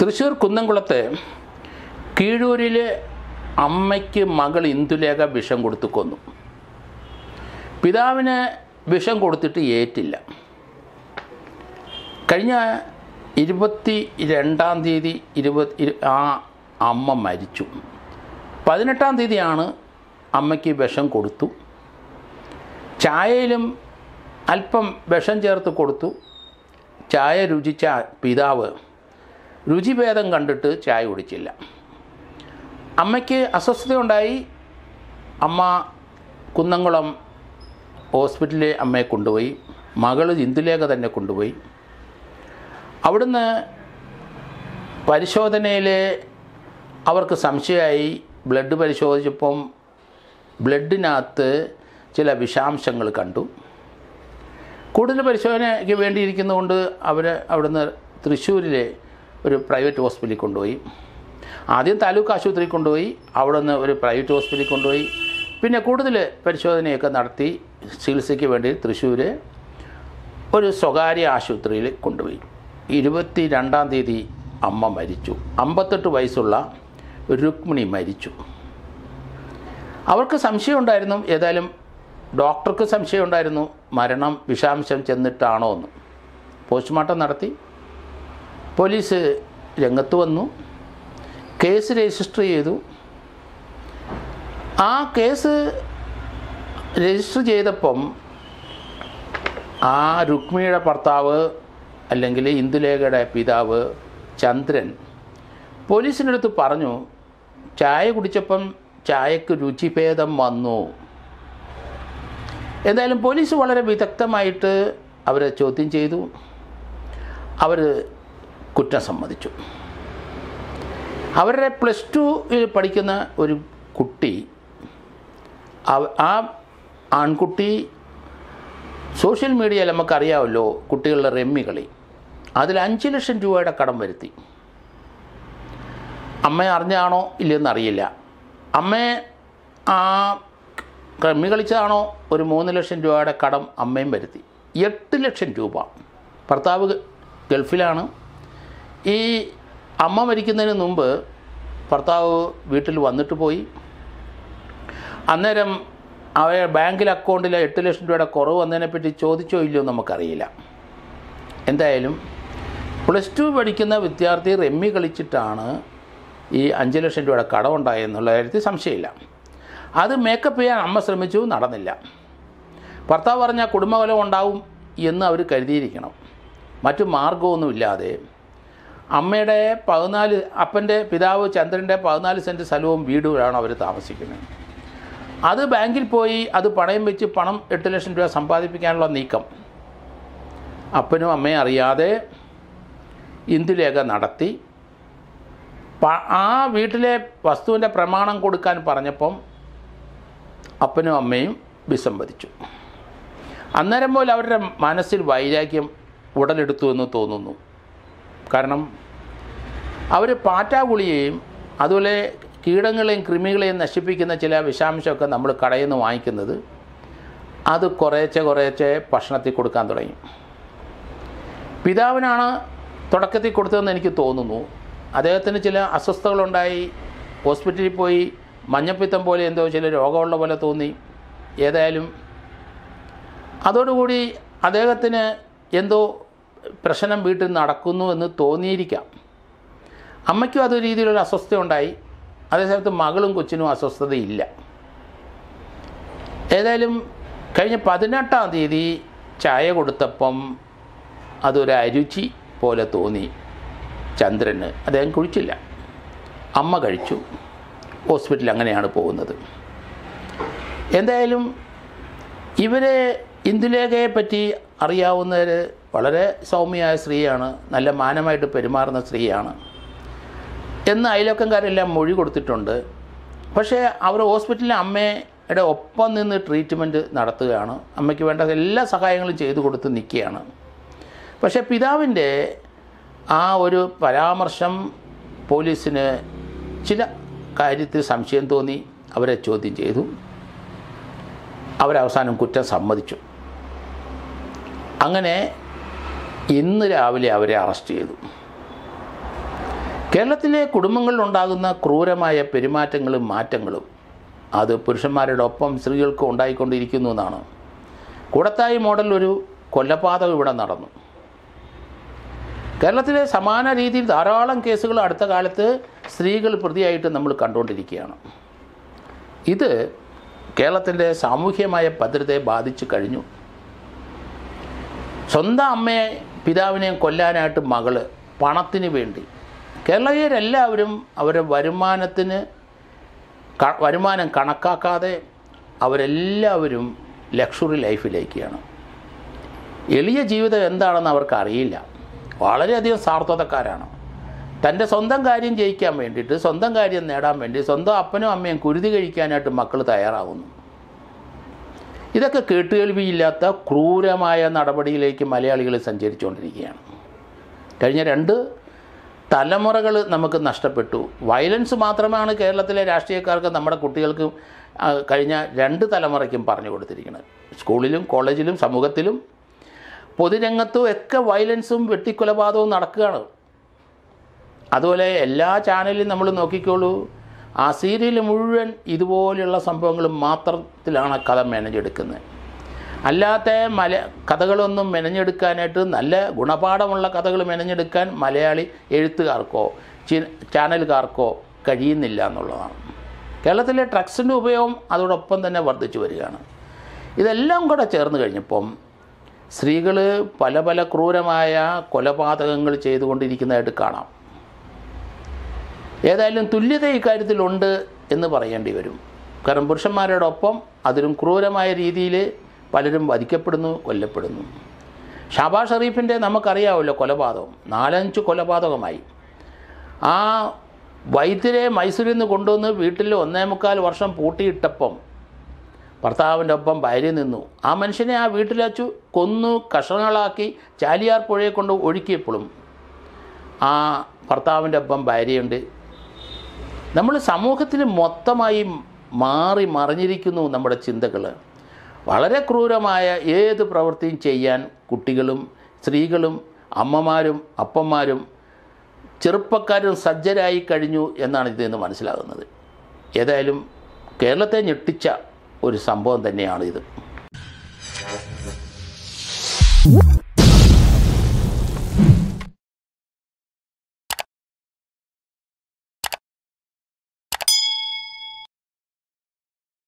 തൃശ്ശൂർ കുന്നംകുളത്ത് കീഴൂരിലെ അമ്മയ്ക്ക് മകൾ ഇന്ദുലേഖ വിഷം കൊടുത്തു കൊന്നു പിതാവിന് വിഷം കൊടുത്തിട്ട് ഏറ്റില്ല കഴിഞ്ഞ ഇരുപത്തി രണ്ടാം തീയതി ഇരുപത് ഇരു- ആ അമ്മ മരിച്ചു പതിനെട്ടാം തീയതിയാണ് അമ്മയ്ക്ക് വിഷം കൊടുത്തു ചായയിലും അല്പം വിഷം ചേർത്ത് കൊടുത്തു ചായ രുചിച്ച പിതാവ് രുചിഭേദം കണ്ടിട്ട് ചായ കുടിച്ചില്ല അമ്മയ്ക്ക് അസ്വസ്ഥതയുണ്ടായി അമ്മ കുന്നംകുളം ഹോസ്പിറ്റലിൽ അമ്മയെ കൊണ്ടുപോയി മകൾ ഇന്ദുലേഖ തന്നെ കൊണ്ടുപോയി അവിടുന്ന് പരിശോധനയിൽ അവർക്ക് സംശയമായി ബ്ലഡ് പരിശോധിച്ചപ്പം ബ്ലഡിനകത്ത് ചില വിഷാംശങ്ങൾ കണ്ടു കൂടുതൽ പരിശോധനയ്ക്ക് വേണ്ടിയിരിക്കുന്നതുകൊണ്ട് അവർ അവിടുന്ന് തൃശ്ശൂരിലെ ഒരു പ്രൈവറ്റ് ഹോസ്പിറ്റലിൽ കൊണ്ടുപോയി ആദ്യം താലൂക്ക് ആശുപത്രിയിൽ കൊണ്ടുപോയി അവിടെ നിന്ന് ഒരു പ്രൈവറ്റ് ഹോസ്പിറ്റലിൽ കൊണ്ടുപോയി പിന്നെ കൂടുതൽ പരിശോധനയൊക്കെ നടത്തി ചികിത്സയ്ക്ക് വേണ്ടി തൃശ്ശൂർ ഒരു സ്വകാര്യ ആശുപത്രിയിൽ കൊണ്ടുപോയി ഇരുപത്തി രണ്ടാം തീയതി അമ്മ മരിച്ചു അമ്പത്തെട്ട് വയസ്സുള്ള രുക്മിണി മരിച്ചു അവർക്ക് സംശയമുണ്ടായിരുന്നു ഏതായാലും ഡോക്ടർക്ക് സംശയമുണ്ടായിരുന്നു മരണം വിഷാംശം ചെന്നിട്ടാണോ എന്ന് പോസ്റ്റ്മോർട്ടം നടത്തി പോലീസ് രംഗത്ത് വന്നു കേസ് രജിസ്റ്റർ ചെയ്തു ആ കേസ് രജിസ്റ്റർ ചെയ്തപ്പം ആ രുക്മിണിയുടെ ഭർത്താവ് അല്ലെങ്കിൽ ഇന്ദുലേഖയുടെ പിതാവ് ചന്ദ്രൻ പോലീസിൻ്റെ അടുത്ത് പറഞ്ഞു ചായ കുടിച്ചപ്പം ചായക്ക് രുചിഭേദം വന്നു എന്തായാലും പോലീസ് വളരെ വിദഗ്ധമായിട്ട് അവരെ ചോദ്യം ചെയ്തു അവർ കുറ്റം സമ്മതിച്ചു അവരുടെ പ്ലസ് ടുയിൽ പഠിക്കുന്ന ഒരു കുട്ടി അവ- ആ ആൺകുട്ടി സോഷ്യൽ മീഡിയയിൽ നമുക്കറിയാമല്ലോ കുട്ടികളുടെ റെമ്മി കളി അതിൽ അഞ്ച് ലക്ഷം രൂപയുടെ കടം വരുത്തി അമ്മ അറിഞ്ഞാണോ ഇല്ലയെന്ന് അറിയില്ല അമ്മയെ ആ റമ്മി കളിച്ചതാണോ ഒരു മൂന്ന് ലക്ഷം രൂപയുടെ കടം അമ്മയും വരുത്തി എട്ട് ലക്ഷം രൂപ ഭർത്താവ് ഗൾഫിലാണ് ഈ അമ്മ മരിക്കുന്നതിന് മുമ്പ് ഭർത്താവ് വീട്ടിൽ വന്നിട്ട് പോയി അന്നേരം അവ ബാങ്കിൽ അക്കൗണ്ടിൽ എട്ട് ലക്ഷം രൂപയുടെ കുറവ് വന്നതിനെപ്പറ്റി ചോദിച്ചോ ഇല്ലയോ എന്ന് നമുക്കറിയില്ല എന്തായാലും പ്ലസ് ടു പഠിക്കുന്ന വിദ്യാർത്ഥി റെമ്മി കളിച്ചിട്ടാണ് ഈ അഞ്ച് ലക്ഷം രൂപയുടെ കടമുണ്ടായെന്നുള്ള കാര്യത്തിൽ സംശയമില്ല അത് മേക്കപ്പ് ചെയ്യാൻ അമ്മ ശ്രമിച്ചു നടന്നില്ല ഭർത്താവ് പറഞ്ഞാൽ കുടുംബകലം ഉണ്ടാവും എന്ന് അവർ കരുതിയിരിക്കണം മറ്റു മാർഗമൊന്നുമില്ലാതെ അമ്മയുടെ പതിനാല് അപ്പൻ്റെ പിതാവ് ചന്ദ്രൻ്റെ പതിനാല് സെൻറ്റ് സ്ഥലവും വീടുമാണ് അവർ താമസിക്കുന്നത് അത് ബാങ്കിൽ പോയി അത് പണയം വെച്ച് പണം എട്ട് ലക്ഷം രൂപ സമ്പാദിപ്പിക്കാനുള്ള നീക്കം അപ്പനും അമ്മയും അറിയാതെ ഇന്ദുലേഖ നടത്തി പ- ആ വീട്ടിലെ വസ്തുവിൻ്റെ പ്രമാണം കൊടുക്കാൻ പറഞ്ഞപ്പം അപ്പനും അമ്മയും വിസമ്മതിച്ചു അന്നേരം പോലെ അവരുടെ മനസ്സിൽ വൈരാഗ്യം ഉടലെടുത്തു എന്ന് തോന്നുന്നു കാരണം അവർ പാറ്റാഗുളിയെയും അതുപോലെ കീടങ്ങളെയും കൃമികളെയും നശിപ്പിക്കുന്ന ചില വിഷാംശമൊക്കെ നമ്മൾ കടയിൽ നിന്ന് വാങ്ങിക്കുന്നത് അത് കുറേശ്ശെ കുറേശ്ശെ ഭക്ഷണത്തിൽ കൊടുക്കാൻ തുടങ്ങി പിതാവിനാണ് തുടക്കത്തിൽ കൊടുത്തതെന്ന് എനിക്ക് തോന്നുന്നു അദ്ദേഹത്തിന് ചില അസ്വസ്ഥതകളുണ്ടായി ഹോസ്പിറ്റലിൽ പോയി മഞ്ഞപ്പിത്തം പോലെ എന്തോ ചില രോഗമുള്ള പോലെ തോന്നി ഏതായാലും അതോടുകൂടി അദ്ദേഹത്തിന് എന്തോ പ്രശ്നം വീട്ടിൽ നടക്കുന്നു എന്ന് തോന്നിയിരിക്കാം അമ്മയ്ക്കും അതൊരു രീതിയിലുള്ള അസ്വസ്ഥ ഉണ്ടായി അതേസമയത്ത് മകളും കൊച്ചിനും അസ്വസ്ഥതയില്ല ഏതായാലും കഴിഞ്ഞ പതിനെട്ടാം തീയതി ചായ കൊടുത്തപ്പം അതൊരു അരുചി പോലെ തോന്നി ചന്ദ്രന് അദ്ദേഹം കുഴിച്ചില്ല അമ്മ കഴിച്ചു ഹോസ്പിറ്റലിൽ അങ്ങനെയാണ് പോകുന്നത് എന്തായാലും ഇവരെ ഇന്ദുലേഖയെ പറ്റി അറിയാവുന്നവർ വളരെ സൗമ്യമായ സ്ത്രീയാണ് നല്ല മാനമായിട്ട് പെരുമാറുന്ന സ്ത്രീയാണ് എന്ന് അയൽവക്കംകാരെല്ലാം മൊഴി കൊടുത്തിട്ടുണ്ട് പക്ഷേ അവർ ഹോസ്പിറ്റലിലെ അമ്മയുടെ ഒപ്പം നിന്ന് ട്രീറ്റ്മെൻറ്റ് നടത്തുകയാണ് അമ്മയ്ക്ക് വേണ്ട എല്ലാ സഹായങ്ങളും ചെയ്തു കൊടുത്ത് നിൽക്കുകയാണ് പക്ഷേ പിതാവിൻ്റെ ആ ഒരു പരാമർശം പോലീസിന് ചില കാര്യത്തിൽ സംശയം തോന്നി അവരെ ചോദ്യം ചെയ്തു അവരവസാനം കുറ്റം സമ്മതിച്ചു അങ്ങനെ ഇന്ന് രാവിലെ അവരെ അറസ്റ്റ് ചെയ്തു കേരളത്തിലെ കുടുംബങ്ങളിലുണ്ടാകുന്ന ക്രൂരമായ പെരുമാറ്റങ്ങളും മാറ്റങ്ങളും അത് പുരുഷന്മാരുടെ ഒപ്പം സ്ത്രീകൾക്ക് ഉണ്ടായിക്കൊണ്ടിരിക്കുന്നു എന്നാണ് കൂടത്തായി മോഡൽ ഒരു കൊലപാതകം ഇവിടെ നടന്നു കേരളത്തിലെ സമാന രീതിയിൽ ധാരാളം കേസുകൾ അടുത്ത കാലത്ത് സ്ത്രീകൾ പ്രതിയായിട്ട് നമ്മൾ കണ്ടുകൊണ്ടിരിക്കുകയാണ് ഇത് കേരളത്തിൻ്റെ സാമൂഹ്യമായ ഭദ്രതയെ ബാധിച്ചു കഴിഞ്ഞു സ്വന്തം അമ്മയെ പിതാവിനെയും കൊല്ലാനായിട്ട് മകള് പണത്തിന് വേണ്ടി കേരളീയരെല്ലാവരും അവരുടെ വരുമാനത്തിന് ക- വരുമാനം കണക്കാക്കാതെ അവരെല്ലാവരും ലക്ഷറി ലൈഫിലേക്കാണ് എളിയ ജീവിതം എന്താണെന്ന് അവർക്ക് അറിയില്ല വളരെയധികം സാർത്ഥതക്കാരാണ് തൻ്റെ സ്വന്തം കാര്യം ജയിക്കാൻ വേണ്ടിയിട്ട് സ്വന്തം കാര്യം നേടാൻ വേണ്ടി സ്വന്തം അപ്പനും അമ്മയും കുരുതി കഴിക്കാനായിട്ട് മക്കൾ തയ്യാറാകുന്നു ഇതൊക്കെ കേട്ടുകേൾവിയില്ലാത്ത ക്രൂരമായ നടപടിയിലേക്ക് മലയാളികൾ സഞ്ചരിച്ചുകൊണ്ടിരിക്കുകയാണ് കഴിഞ്ഞ രണ്ട് തലമുറകൾ നമുക്ക് നഷ്ടപ്പെട്ടു വയലൻസ് മാത്രമാണ് കേരളത്തിലെ രാഷ്ട്രീയക്കാർക്ക് നമ്മുടെ കുട്ടികൾക്ക് ആ, കഴിഞ്ഞ രണ്ട് തലമുറയ്ക്കും പറഞ്ഞു കൊടുത്തിരിക്കുന്നത് സ്കൂളിലും കോളേജിലും സമൂഹത്തിലും പൊതുരംഗത്തും ഒക്കെ വയലൻസും വെട്ടിക്കൊലപാതകവും നടക്കുകയാണ് അതുപോലെ എല്ലാ ചാനലിലും നമ്മൾ നോക്കിക്കോളൂ ആ സീരിയൽ മുഴുവൻ ഇതുപോലെയുള്ള സംഭവങ്ങൾ മാത്രത്തിലാണ് കഥ മെനഞ്ഞെടുക്കുന്നത് അല്ലാത്ത മല കഥകളൊന്നും മെനഞ്ഞെടുക്കാനായിട്ട് നല്ല ഗുണപാഠമുള്ള കഥകൾ മെനഞ്ഞെടുക്കാൻ മലയാളി എഴുത്തുകാർക്കോ ചി- ചാനലുകാർക്കോ കഴിയുന്നില്ല എന്നുള്ളതാണ് കേരളത്തിലെ ഡ്രഗ്സിൻ്റെ ഉപയോഗം അതോടൊപ്പം തന്നെ വർദ്ധിച്ചു വരികയാണ് ഇതെല്ലാം കൂടെ ചേർന്ന് കഴിഞ്ഞപ്പം സ്ത്രീകൾ പല പല ക്രൂരമായ കൊലപാതകങ്ങൾ ചെയ്തുകൊണ്ടിരിക്കുന്നതായിട്ട് കാണാം ഏതായാലും തുല്യത ഇക്കാര്യത്തിലുണ്ട് എന്ന് പറയേണ്ടി വരും കാരണം പുരുഷന്മാരോടൊപ്പം അതിലും ക്രൂരമായ രീതിയിൽ പലരും വധിക്കപ്പെടുന്നു കൊല്ലപ്പെടുന്നു ഷാബാസ് ഷെറീഫിൻ്റെ നമുക്കറിയാമല്ലോ കൊലപാതകം നാലഞ്ച് കൊലപാതകമായി ആ വൈദ്യരെ മൈസൂരിൽ നിന്ന് കൊണ്ടുവന്ന് വീട്ടിൽ ഒന്നേ മുക്കാൽ വർഷം പൂട്ടിയിട്ടപ്പം ഭർത്താവിൻ്റെ ഒപ്പം ഭാര്യ നിന്നു ആ മനുഷ്യനെ ആ വീട്ടിലച്ചു കൊന്നു കഷണങ്ങളാക്കി ചാലിയാർ പുഴയെ കൊണ്ട് ഒഴുക്കിയപ്പോഴും ആ ഭർത്താവിൻ്റെ ഒപ്പം ഭാര്യയുണ്ട് നമ്മൾ സമൂഹത്തിൽ മൊത്തമായി മാറി മറിഞ്ഞിരിക്കുന്നു നമ്മുടെ ചിന്തകൾ വളരെ ക്രൂരമായ ഏത് പ്രവൃത്തിയും ചെയ്യാൻ കുട്ടികളും സ്ത്രീകളും അമ്മമാരും അപ്പന്മാരും ചെറുപ്പക്കാരും സജ്ജരായി കഴിഞ്ഞു എന്നാണ് ഇതിൽ നിന്ന് മനസ്സിലാകുന്നത് ഏതായാലും കേരളത്തെ ഞെട്ടിച്ച ഒരു സംഭവം തന്നെയാണ് ഇത്